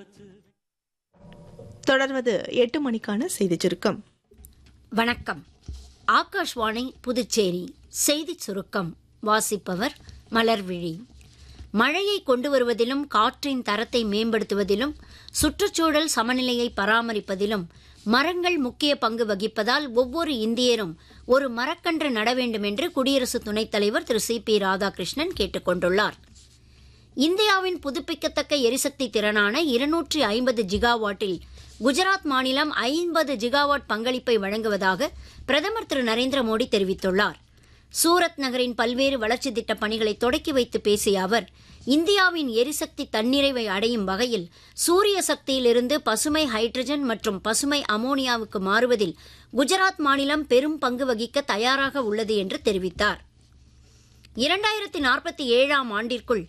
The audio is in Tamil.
தொடர்வது எட்டு மணிக்கான செய்திச் சுருக்கம் வணக்கம் ஆகாஷ்வாணி புதுச்சேரி செய்திச் சுருக்கம் வாசிப்பவர் மலர்விழி மழையை கொண்டு வருவதிலும் காற்றின் தரத்தை மேம்படுத்துவதிலும் சுற்றுச்சூழல் சமநிலையை பராமரிப்பதிலும் மரங்கள் முக்கிய பங்கு வகிப்பதால் ஒவ்வொரு இந்தியரும் ஒரு மரக்கன்று நட வேண்டும் என்று குடியரசு துணைத் தலைவர் திரு சி பி ராதாகிருஷ்ணன் கேட்டுக் கொண்டுள்ளார் இந்தியாவின் புதுப்பிக்கத்தக்க எரிசக்தி திறனான இருநூற்றி ஐம்பது ஜிகாவாட்டில் குஜராத் மாநிலம் ஐம்பது ஜிகாவாட் பங்களிப்பை வழங்குவதாக பிரதமர் திரு நரேந்திர மோடி தெரிவித்துள்ளார் சூரத் நகரின் பல்வேறு வளர்ச்சித் திட்டப் பணிகளை தொடக்கி வைத்து பேசிய அவர் இந்தியாவின் எரிசக்தி தன்னிறைவை அடையும் வகையில் சூரிய சக்தியிலிருந்து பசுமை ஹைட்ரஜன் மற்றும் பசுமை அமோனியாவுக்கு மாறுவதில் குஜராத் மாநிலம் பெரும் பங்கு வகிக்க தயாராக உள்ளது என்று தெரிவித்தார் இரண்டாயிரத்தி நாற்பத்தி ஏழாம் ஆண்டிற்குள்